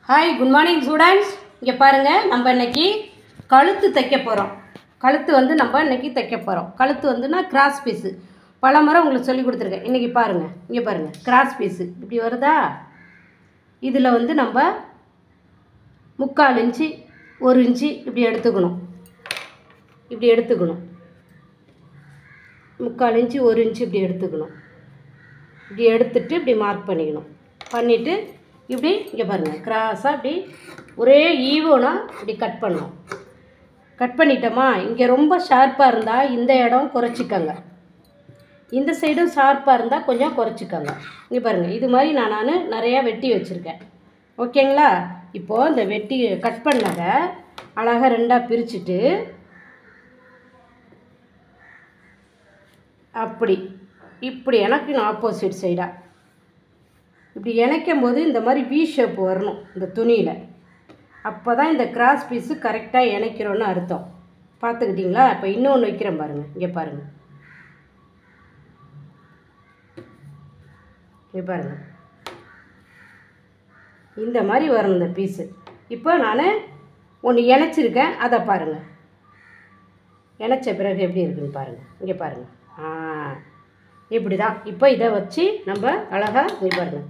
Hi good morning students இங்கே பாருங்கள் நம்ம இன்னைக்கு கழுத்து தைக்க போகிறோம் கழுத்து வந்து நம்ம இன்னைக்கு தைக்க போகிறோம் கழுத்து வந்துன்னா கிராஸ் பீஸு பல முறை உங்களுக்கு சொல்லி கொடுத்துருக்கேன் இன்றைக்கி பாருங்கள் இங்கே பாருங்கள் கிராஸ் பீஸு இப்படி வருதா இதில் வந்து நம்ம முக்கால் இன்ச்சு ஒரு இன்ச்சு இப்படி எடுத்துக்கணும் இப்படி எடுத்துக்கணும் முக்கால் இன்ச்சு ஒரு இன்ச்சு இப்படி எடுத்துக்கணும் இப்படி எடுத்துட்டு இப்படி மார்க் பண்ணிக்கணும் பண்ணிவிட்டு இப்படி இங்கே பாருங்கள் கிராஸாக இப்படி ஒரே ஈவனாக இப்படி கட் பண்ணணும் கட் பண்ணிட்டோமா இங்கே ரொம்ப ஷார்ப்பாக இருந்தால் இந்த இடம் குறைச்சிக்கங்க இந்த சைடும் ஷார்ப்பாக இருந்தால் கொஞ்சம் குறைச்சிக்கங்க இங்கே பாருங்கள் இது மாதிரி நான் நான் நிறையா வெட்டி வச்சுருக்கேன் ஓகேங்களா இப்போது இந்த வெட்டி கட் பண்ணதை அழகாக ரெண்டாக பிரிச்சுட்டு அப்படி இப்படி எனக்கு ஆப்போசிட் சைடாக இப்படி இணைக்கும் போது இந்த மாதிரி வி ஷேப் வரணும் இந்த துணியில் அப்போ தான் இந்த கிராஸ் பீஸு கரெக்டாக இணைக்கிறோன்னு அர்த்தம் பார்த்துக்கிட்டிங்களா இப்போ இன்னொன்று வைக்கிறேன் பாருங்கள் இங்கே பாருங்கள் இங்கே பாருங்கள் இந்த மாதிரி வரும் இந்த பீஸு இப்போ நான் ஒன்று இணைச்சிருக்கேன் அதை பாருங்கள் இணைச்ச பிறகு எப்படி இருக்குன்னு பாருங்கள் இங்கே பாருங்கள் ஆ இப்படி தான் இப்போ இதை வச்சு நம்ம அழகாக இங்கே பாருங்கள்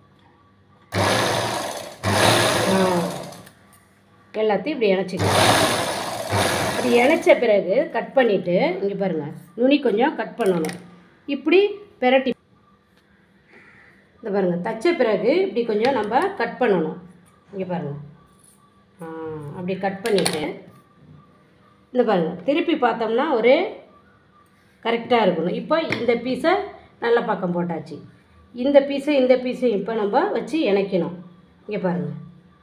ஆ. எல்லாத்தையும் இப்படி இணைச்சிக்கலாம் இப்படி இணைச்ச பிறகு கட் பண்ணிவிட்டு இங்கே பாருங்கள் நுனி கொஞ்சம் கட் பண்ணணும் இப்படி பெரட்டி இந்த பாருங்கள் தச்ச பிறகு இப்படி கொஞ்சம் நம்ம கட் பண்ணணும் இங்கே பாருங்கள் ஆ, அப்படி கட் பண்ணிவிட்டு இந்த பாருங்கள் திருப்பி பார்த்தோம்னா ஒரே கரெக்டாக இருக்கணும் இப்போ இந்த பீஸை நல்ல பக்கம் போட்டாச்சு இந்த பீஸை இந்த பீஸை இப்போ நம்ம வச்சு இணைக்கணும் இங்கே பாருங்கள்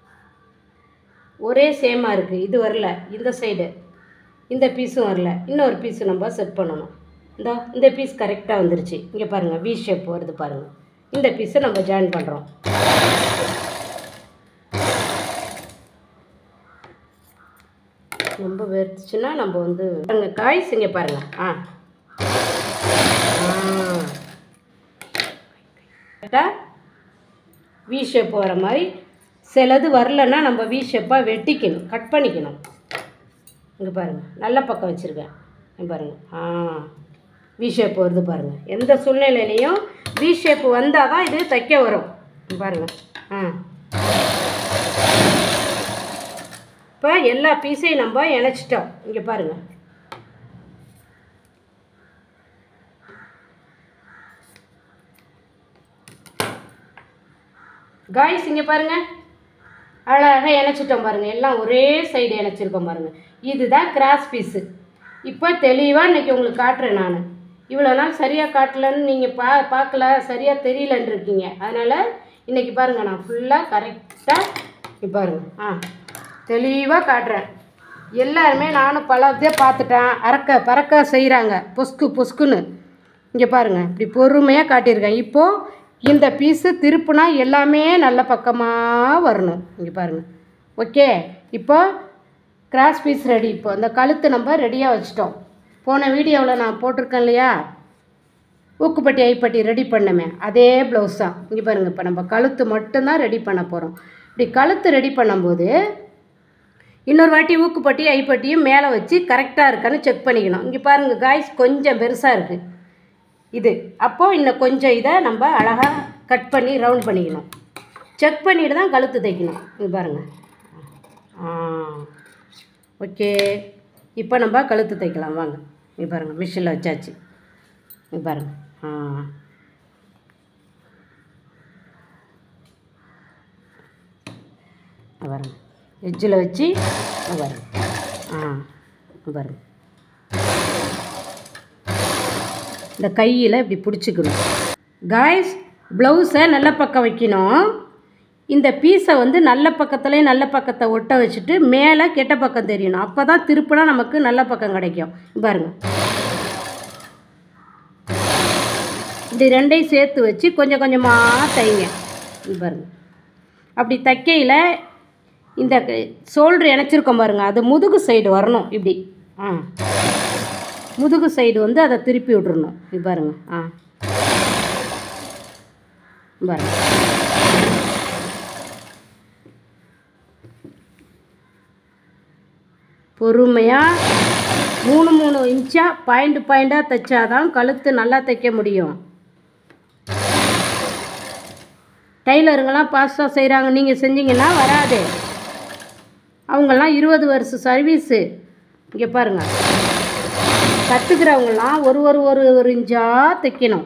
ஒரே சேமாக இருக்குது இது வரல இந்த சைடு இந்த பீஸும் வரல இன்னொரு பீஸு நம்ம செட் பண்ணணும் இந்த இந்த பீஸ் கரெக்டாக வந்துருச்சு இங்கே பாருங்கள் வி ஷேப் வருது பாருங்கள் இந்த பீஸை நம்ம ஜாயின் பண்ணுறோம் ரொம்ப வேர்த்துச்சுன்னா நம்ம வந்து அங்கே காய்ஸ் இங்கே பாருங்கள் ஆ கரெக்டாக வி ஷேப் வர மாதிரி சிலது வரலன்னா நம்ம வி ஷேப்பாக வெட்டிக்கணும் கட் பண்ணிக்கணும் இங்கே பாருங்கள் நல்ல பக்கம் வச்சுருக்கேன் இங்கே பாருங்கள் ஆ வி ஷேப் வருது பாருங்கள் எந்த சூழ்நிலையிலையும் வி ஷேப் வந்தால் தான் இது தைக்க வரும் இங்க பாருங்கள் ஆ இப்போ எல்லா பீஸையும் நம்ம இணைச்சிட்டோம் இங்கே பாருங்கள் காய்ஸ் இங்கே பாருங்கள் அழகாக இணைச்சிட்டோம் பாருங்கள் எல்லாம் ஒரே சைடு இணைச்சிருக்கோம் பாருங்கள் இதுதான் கிராஸ் பீஸு இப்போ தெளிவாக இன்றைக்கி உங்களுக்கு காட்டுறேன் நான் இவ்வளோ நாள் சரியாக காட்டலன்னு நீங்கள் பா பார்க்கல சரியாக தெரியலன்னு இருக்கீங்க அதனால் இன்றைக்கி பாருங்கள் நான் ஃபுல்லாக கரெக்டாக இப்போ பாருங்கள் ஆ தெளிவாக காட்டுறேன் எல்லாருமே நானும் பல இதே பார்த்துட்டேன் அறக்க பறக்க செய்கிறாங்க பொஸ்கு பொஸ்குன்னு இங்கே பாருங்கள் இப்படி பொறுமையாக காட்டியிருக்கேன் இப்போது இந்த பீஸு திருப்புனா எல்லாமே நல்ல பக்கமாக வரணும் இங்கே பாருங்கள் ஓகே இப்போ கிராஸ் பீஸ் ரெடி இப்போ அந்த கழுத்து நம்ம ரெடியாக வச்சிட்டோம் போன வீடியோவில் நான் போட்டிருக்கேன் இல்லையா ஊக்குப்பட்டி ஐப்பட்டி ரெடி பண்ணமே அதே ப்ளவுஸ் தான் இங்கே பாருங்கள் இப்போ நம்ம கழுத்து மட்டும்தான் ரெடி பண்ண போகிறோம் இப்படி கழுத்து ரெடி பண்ணும்போது இன்னொரு வாட்டி ஊக்குப்பட்டி ஐப்பட்டியும் மேலே வச்சு கரெக்டாக இருக்கான்னு செக் பண்ணிக்கணும் இங்கே பாருங்கள் காய்ஸ் கொஞ்சம் பெருசாக இருக்குது இது அப்போது இன்னும் கொஞ்சம் இதை நம்ம அழகாக கட் பண்ணி ரவுண்ட் பண்ணிக்கணும் செக் பண்ணிட்டு தான் கழுத்து தைக்கணும் இங்கே பாருங்கள் ஆ ஓகே இப்போ நம்ம கழுத்து தைக்கலாம் வாங்க இங்கே பாருங்கள் மிஷினில் வச்சாச்சு இங்கே பாருங்கள் ஆ இங்க பாருங்க எஜ்ஜில் வச்சு இங்க பாருங்க ஆ இங்க பாருங்க இந்த கையில் இப்படி பிடிச்சிக்கணும் காய்ஸ் ப்ளவுஸை நல்ல பக்கம் வைக்கணும் இந்த பீஸை வந்து நல்ல பக்கத்துலேயும் நல்ல பக்கத்தை ஒட்ட வச்சுட்டு மேலே கெட்ட பக்கம் தெரியணும் அப்போ தான் திருப்பினா நமக்கு நல்ல பக்கம் கிடைக்கும் இங்க பாருங்க இப்படி ரெண்டையும் சேர்த்து வச்சு கொஞ்சம் கொஞ்சமாக தைங்க இங்க பாருங்க அப்படி தைக்கையில் இந்த சோல்ட்ரு இணைச்சிருக்கோம் பாருங்க அது முதுகு சைடு வரணும் இப்படி ஆ முதுகு சைடு வந்து அதை திருப்பி விட்றணும் இது பாருங்க ஆ பாருங்க பொறுமையாக மூணு மூணு இன்ச்சாக பாயிண்ட் பாயிண்டாக தைச்சாதான் கழுத்து நல்லா தைக்க முடியும் டைலருங்கெல்லாம் பாஸ்டாக செய்கிறாங்க நீங்கள் செஞ்சீங்கன்னா வராது அவங்கெல்லாம் இருபது வருஷம் சர்வீஸு இங்கே பாருங்கள் கற்றுக்கிறவங்களாம் ஒரு ஒரு ஒரு ஒரு இன்ச்சாக தைக்கணும்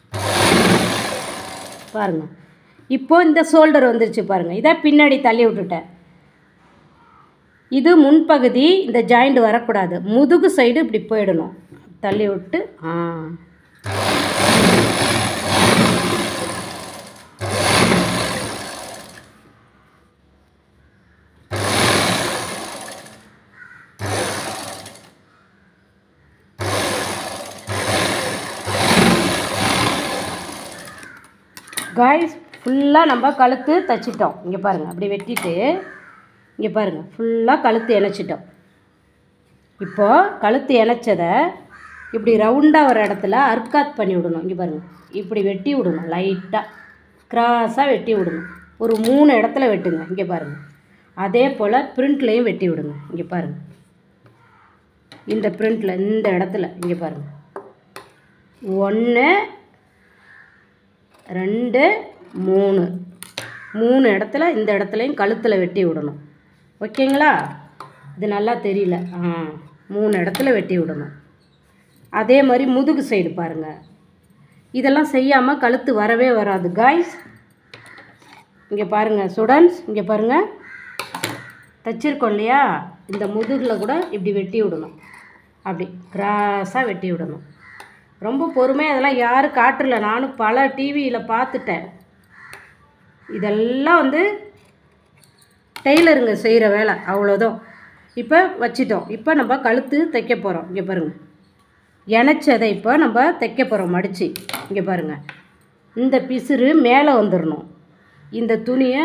பாருங்கள் இப்போ இந்த ஷோல்டர் வந்துருச்சு பாருங்கள் இதை பின்னாடி தள்ளி விட்டுட்டேன் இது முன்பகுதி இந்த ஜாயிண்ட் வரக்கூடாது முதுகு சைடு இப்படி போயிடணும் தள்ளி விட்டு ஆ காய்ஸ் ஃபுல்லாக நம்ம கழுத்து தைச்சிட்டோம் இங்கே பாருங்கள் அப்படி வெட்டிட்டு இங்கே பாருங்கள் ஃபுல்லாக கழுத்து இணைச்சிட்டோம் இப்போது கழுத்து இணைச்சதை இப்படி ரவுண்டாக ஒரு இடத்துல அர்க்காத் பண்ணி விடணும் இங்கே பாருங்கள் இப்படி வெட்டி விடணும் லைட்டாக கிராஸாக வெட்டி விடணும் ஒரு மூணு இடத்துல வெட்டுங்க இங்கே பாருங்கள் அதே போல் பிரிண்ட்லேயும் வெட்டி விடுங்க இங்கே பாருங்கள் இந்த பிரிண்டில் இந்த இடத்துல இங்கே பாருங்கள் ஒன்று ரெண்டு மூணு மூணு இடத்துல இந்த இடத்துலையும் கழுத்தில் வெட்டி விடணும் ஓகேங்களா இது நல்லா தெரியல ஆ மூணு இடத்துல வெட்டி விடணும் அதே மாதிரி முதுகு சைடு பாருங்கள் இதெல்லாம் செய்யாமல் கழுத்து வரவே வராது காய்ஸ் இங்கே பாருங்கள் ஸ்டூடெண்ட்ஸ் இங்கே பாருங்கள் தைச்சிருக்கோம் இல்லையா இந்த முதுகில் கூட இப்படி வெட்டி விடணும் அப்படி கிராஸாக வெட்டி விடணும் ரொம்ப பொறுமை அதெல்லாம் யாரும் காட்டல நானும் பல டிவியில் பார்த்துட்டேன் இதெல்லாம் வந்து டெய்லருங்க செய்கிற வேலை அவ்வளோதான் இப்போ வச்சிட்டோம் இப்போ நம்ம கழுத்து தைக்க போகிறோம் இங்கே பாருங்கள் இணைச்சதை இப்போ நம்ம தைக்க போகிறோம் மடித்து இங்கே பாருங்கள் இந்த பிசுறு மேலே வந்துடணும் இந்த துணியை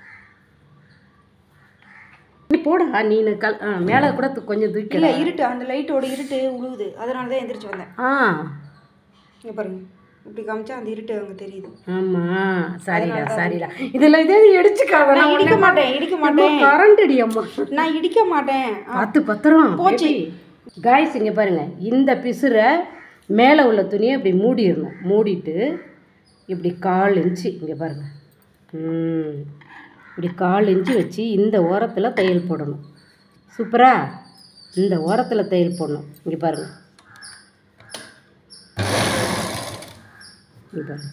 நீ போடா நீ கல் ஆ, மேலே கூட து- கொஞ்சம் இல்லை தூக்கல இருட்டு அந்த லைட்டோட இருட்டு உழுவுது அதனால தான் எந்திரிச்சு வந்தேன் ஆ இங்கே பாருங்க இப்படி காமிச்சா அந்த இருட்டு அங்கே தெரியுது ஆமாம் சரிடா சரிடா இதில் இதே இடிச்சுக்காக நான் இடிக்க மாட்டேன் இடிக்க மாட்டேன் கரண்ட் அடி அம்மா நான் இடிக்க மாட்டேன் ஆ, பார்த்து பத்திரம் போச்சு. காய்ஸ் இங்கே பாருங்க இந்த பிசுரை மேலே உள்ள துணியை இப்படி மூடிடணும் மூடிட்டு இப்படி கால் இன்ச்சு இங்கே பாருங்க ம் இப்படி கால் இன்ச்சு வச்சு இந்த ஓரத்தில் தையல் போடணும் சூப்பரா இந்த ஓரத்தில் தையல் போடணும் இங்கே பாருங்க இங்கே பாருங்க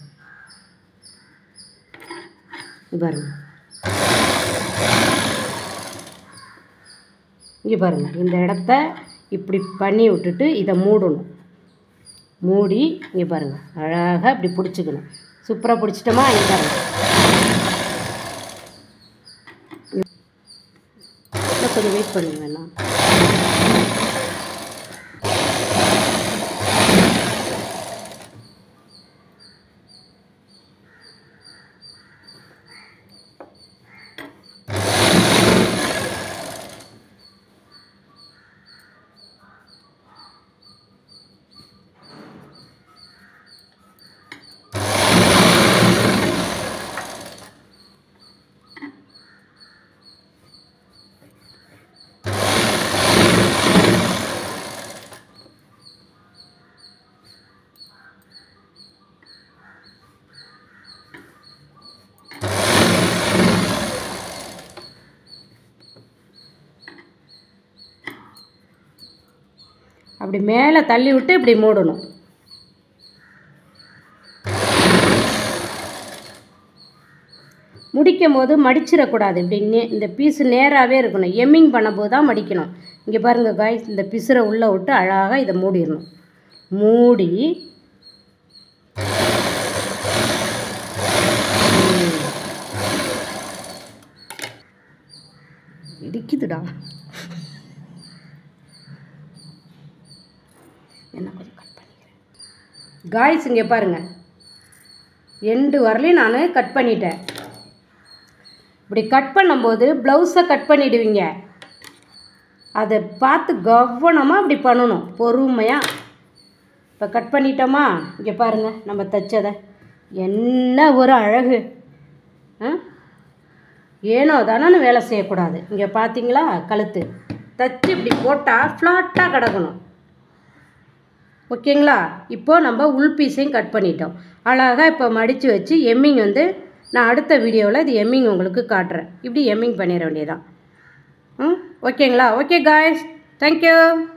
இங்கே பாருங்க இங்கே பாருங்கள் இந்த இடத்த இப்படி பண்ணி விட்டுட்டு இதை மூடணும் மூடி இங்கே பாருங்கள் அழகாக இப்படி பிடிச்சிக்கணும் சூப்பராக பிடிச்சிட்டோமா இங்கே பாருங்கள் இன்னும் கொஞ்சம் வெயிட் பண்ணுங்க வேணா அப்படி மேலே தள்ளி விட்டு இப்படி மூடணும் முடிக்கும் போது மடிச்சிடக்கூடாது இப்படி நே இந்த பீஸு நேராகவே இருக்கணும் எம்மிங் பண்ணும்போது தான் மடிக்கணும் இங்கே பாருங்கள் காய் இந்த பிசுரை உள்ளே விட்டு அழகாக இதை மூடிடணும் மூடி இடிக்குதுடா என்ன கொஞ்சம் கட் பண்ணிக்கிறேன் காய்ஸ் இங்கே பாருங்கள் எண்டு வரலையும் நான் கட் பண்ணிட்டேன் இப்படி கட் பண்ணும்போது ப்ளவுஸை கட் பண்ணிடுவீங்க அதை பார்த்து கவனமாக இப்படி பண்ணணும் பொறுமையாக இப்போ கட் பண்ணிட்டோமா இங்கே பாருங்கள் நம்ம தைச்சதை என்ன ஒரு அழகு ஆ ஏனோ தானோன்னு வேலை செய்யக்கூடாது இங்கே பார்த்தீங்களா கழுத்து தச்சு இப்படி போட்டால் ஃப்ளாட்டாக கிடக்கணும் ஓகேங்களா இப்போ நம்ம உள் பீஸையும் கட் பண்ணிட்டோம் அழகாக இப்போ மடித்து வச்சு எம்மிங் வந்து நான் அடுத்த வீடியோவில் இது எம்மிங் உங்களுக்கு காட்டுறேன் இப்படி எம்மிங் பண்ணிட வேண்டியதான் ம் ஓகேங்களா ஓகே காய்ஸ் தேங்க்யூ